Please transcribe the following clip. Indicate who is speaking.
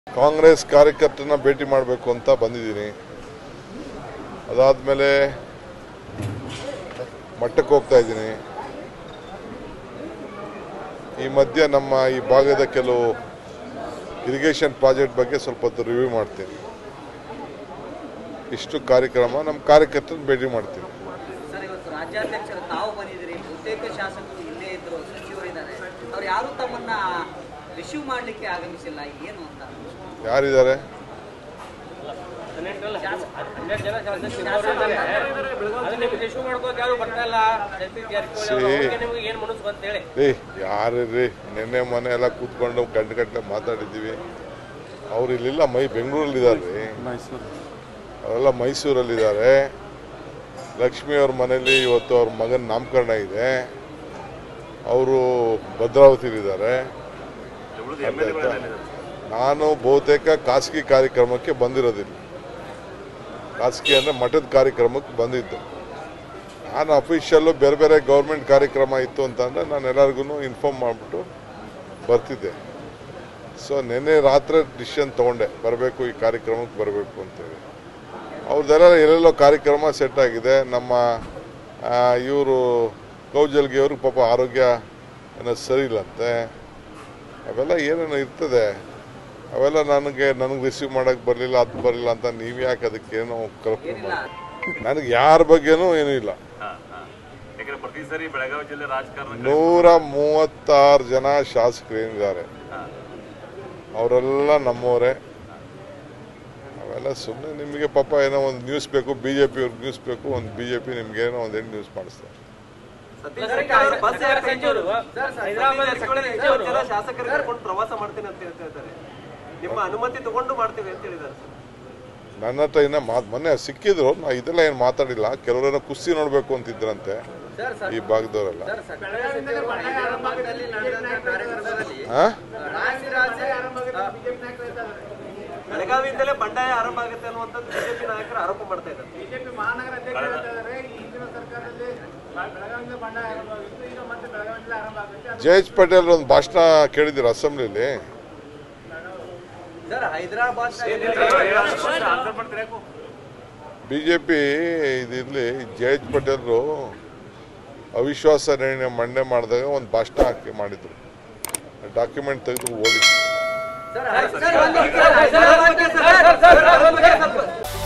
Speaker 1: ಕಾಂಗ್ರೆಸ್ ಕಾರ್ಯಕರ್ತನ ಭೇಟಿ ಮಾಡಬೇಕು ಅಂತ ಬಂದಿದ್ದೀನಿ ಅದಾದಮೇಲೆ ಮಟ್ಟಕ್ಕೆ ಹೋಗ್ತಾ ಇದ್ದೀನಿ ಈ ಮಧ್ಯೆ ನಮ್ಮ ಈ ಭಾಗದ ಕೆಲವು ಇರಿಗೇಷನ್ ಪ್ರಾಜೆಕ್ಟ್ ಬಗ್ಗೆ ಸ್ವಲ್ಪ ಹೊತ್ತು ರಿವ್ಯೂ ಮಾಡ್ತೀನಿ ಇಷ್ಟು ಕಾರ್ಯಕ್ರಮ ನಮ್ಮ ಕಾರ್ಯಕರ್ತನ ಭೇಟಿ ಮಾಡ್ತೀನಿ
Speaker 2: ಸರ್ ಇವತ್ತು ರಾಜ್ಯಾಧ್ಯಕ್ಷರು ತಾವು ಬಂದಿದ್ದೀರಿ ಬಹುತೇಕ ಶಾಸಕರು ಇಲ್ಲೇ ಇದ್ರು ಸಚಿವರಿದ್ದಾರೆ ಅವ್ರು ಯಾರು ತಮ್ಮನ್ನ ರಿಸೀವ್ ಮಾಡ್ಲಿಕ್ಕೆ ಆಗಮಿಸಿಲ್ಲ ಏನು ಅಂತ
Speaker 1: ಯಾರಿದ್ದಾರೆ
Speaker 3: ಇಶ್ಯೂ ಮಾಡ್ಕೋಕ್ ಯಾರು ಬರ್ತಾ ಇಲ್ಲ ಜಗದೀಶ್ ಜಾರಕಿಹೊಳಿ
Speaker 1: ಸಿ.
Speaker 3: ಅವ್ರು ಅವ್ರಿಗೆ ನಿಮ್ಗೆ ಏನ್ ಮನಸ್ಸು ಅಂತ ಹೇಳಿ
Speaker 1: ರೀ ಯಾರು ರೀ ನಿನ್ನೆ ಮೊನ್ನೆ ಎಲ್ಲ ಕೂತ್ಕೊಂಡು ಗಂಟೆ ಗಟ್ಟಲೆ ಮಾತಾಡಿದ್ದೀವಿ ಅವ್ರು ಇಲ್ಲಿಲ್ಲ ಮೈ ಬೆಂಗಳೂರಲ್ಲಿದ್ದಾರೆ ರೀ ಅವರೆಲ್ಲ ಮೈಸೂರಲ್ಲಿದ್ದಾರೆ ಲಕ್ಷ್ಮಿ ಅವ್ರ ಮನೇಲಿ ಇವತ್ತು ಅವ್ರ ಮಗನ ನಾಮಕರಣ ಇದೆ ಅವರು ಭದ್ರಾವತಿಲಿದ್ದಾರೆ ಅರ್ಥ ಆಯ್ತಾ? ನಾನು ಬಹುತೇಕ ಖಾಸಗಿ ಕಾರ್ಯಕ್ರಮಕ್ಕೆ ಬಂದಿರೋದಿಲ್ಲ ಖಾಸಗಿ ಅಂದರೆ ಮಠದ ಕಾರ್ಯಕ್ರಮಕ್ಕೆ ಬಂದಿದ್ದು ನಾನು ಅಫಿಷಿಯಲ್ಲು ಬೇರೆ ಬೇರೆ ಗೌರ್ಮೆಂಟ್ ಕಾರ್ಯಕ್ರಮ ಇತ್ತು ಅಂತಂದರೆ ನಾನು ಎಲ್ಲರಿಗೂ ಇನ್ಫಾರ್ಮ್ ಮಾಡಿಬಿಟ್ಟು ಬರ್ತಿದ್ದೆ ಸೊ ನಿನ್ನೆ ರಾತ್ರಿ ಡಿಸಿಷನ್ ತೊಗೊಂಡೆ ಬರಬೇಕು ಈ ಕಾರ್ಯಕ್ರಮಕ್ಕೆ ಬರಬೇಕು ಅಂತೇಳಿ ಅವ್ರದ್ದೆಲ್ಲ ಎಲ್ಲೆಲ್ಲೋ ಕಾರ್ಯಕ್ರಮ ಸೆಟ್ ಆಗಿದೆ ನಮ್ಮ ಇವರು ಕೌಜಲ್ಗಿ ಅವರು ಪಾಪ ಆರೋಗ್ಯ ಏನೋ ಸರಿ ಇಲ್ಲಂತೆ ಅವೆಲ್ಲ ಏನೇನೋ ಇರ್ತದೆ ಅವೆಲ್ಲ ನನಗೆ ನನಗೆ ರಿಸೀವ್ ಮಾಡೋಕ್ಕೆ ಬರಲಿಲ್ಲ ಅದು ಬರಲಿಲ್ಲ ಅಂತ ನೀವು ಯಾಕೆ ಅದಕ್ಕೇನೋ ಕಲ್ಪನೆ ಮಾಡಿ ನನಗೆ ಯಾರ ಬಗ್ಗೆನೂ ಏನೂ ಇಲ್ಲ
Speaker 4: ಯಾಕಂದ್ರೆ ಪ್ರತಿ ಸರಿ ಬೆಳಗಾವಿ ಜಿಲ್ಲೆ ರಾಜಕಾರಣ
Speaker 1: ನೂರ ಮೂವತ್ತಾರು ಜನ ಶಾಸಕರು ಏನಿದ್ದಾರೆ ಅವರೆಲ್ಲ ನಮ್ಮವರೇ ಅವೆಲ್ಲ ಸುಮ್ಮನೆ ನಿಮಗೆ ಪಾಪ ಏನೋ ಒಂದು ನ್ಯೂಸ್ ಬೇಕು ಬಿ ಜೆ ಪಿ ಅವ್ರಿಗೆ ನ್ಯೂಸ್ ಬೇಕು ಒಂದು ಬಿ ಜೆ ಪಿ ನಿಮ್ಗೆ ಏನೋ ಒಂದು ಎಂಟು ನ್ಯೂಸ್ ಮಾಡಿಸ್ತಾರೆ
Speaker 3: ಹೈದರಾಬಾದ್
Speaker 5: ಶಾಸಕರಿಗೆ ಕರ್ಕೊಂಡು ಪ್ರವಾಸ ಮಾಡ್ತೀನಿ ಅಂತ ಹೇಳ್ತಾ ಇದ್ದಾರೆ ನಿಮ್ಮ ಅನುಮತಿ ತಗೊಂಡು ಮಾಡ್ತೀವಿ ಅಂತ ಹೇಳಿದ್ದಾರೆ ಸರ್
Speaker 1: ನನ್ನ ಹತ್ರ ಇನ್ನ ಮಾತು ಮೊನ್ನೆ ಸಿಕ್ಕಿದ್ರು ನಾ ಇದೆಲ್ಲ ಏನು ಮಾತಾಡಿಲ್ಲ ಕೆಲವರೇನೋ ಕುಸ್ತಿ ನೋಡಬೇಕು ಅಂತಿದ್ರಂತೆ ಈ ಭಾಗದವರೆಲ್ಲ ಹಾ
Speaker 5: ಬೆಳಗಾವಿಯಿಂದಲೇ ಬಂಡಾಯ ಆರಂಭ ಆಗುತ್ತೆ ಅನ್ನುವಂಥದ್ದು ಬಿಜೆಪಿ ನಾಯಕರು ಆರೋಪ ಮಾಡ್ತಾ ಇದ್ದಾರೆ
Speaker 6: ಬಿಜೆಪಿ ಮಹಾನಗರ ಅಧ್ಯಕ್ಷರು ಹೇಳ್ತಿದ್ದಾರೆ ಈ ಹಿಂದಿನ ಸರ್ಕಾರದಲ್ಲಿ ಬೆಳಗಾವಿಯಿಂದ ಬಂಡಾಯ ಆರಂಭ ಆಗಿತ್ತು ಈಗ ಮತ್ತೆ ಬೆಳಗಾವಿಯಿಂದ ಆರಂಭ ಆಗುತ್ತೆ ಅದು
Speaker 1: ಜಯೇಶ್ ಪಟೇಲ್ ಒಂದು ಭಾಷಣ ಕೇಳಿದ್ದೀರ ಅಸೆಂಬ್ಲಿಲಿ
Speaker 2: ಸರ್ ಹೈದರಾಬಾದ್
Speaker 4: ಆನ್ಸರ್ ಮಾಡ್ತಾರೆ ಯಾಕೋ
Speaker 1: ಬಿ ಜೆ ಪಿ ಇದಿರಲಿ ಜಯೇಶ್ ಪಟೇಲ್ರು ಅವಿಶ್ವಾಸ ನಿರ್ಣಯ ಮಂಡನೆ ಮಾಡಿದಾಗ ಒಂದು ಭಾಷಣ ಹಾಕಿ ಮಾಡಿದ್ರು ಡಾಕ್ಯುಮೆಂಟ್ ತೆಗೆದು ಓದಿ
Speaker 2: ಸರ್ ಹೈದರಾಬಾದ್ ಬಗ್ಗೆ ಸ್ವಲ್ಪ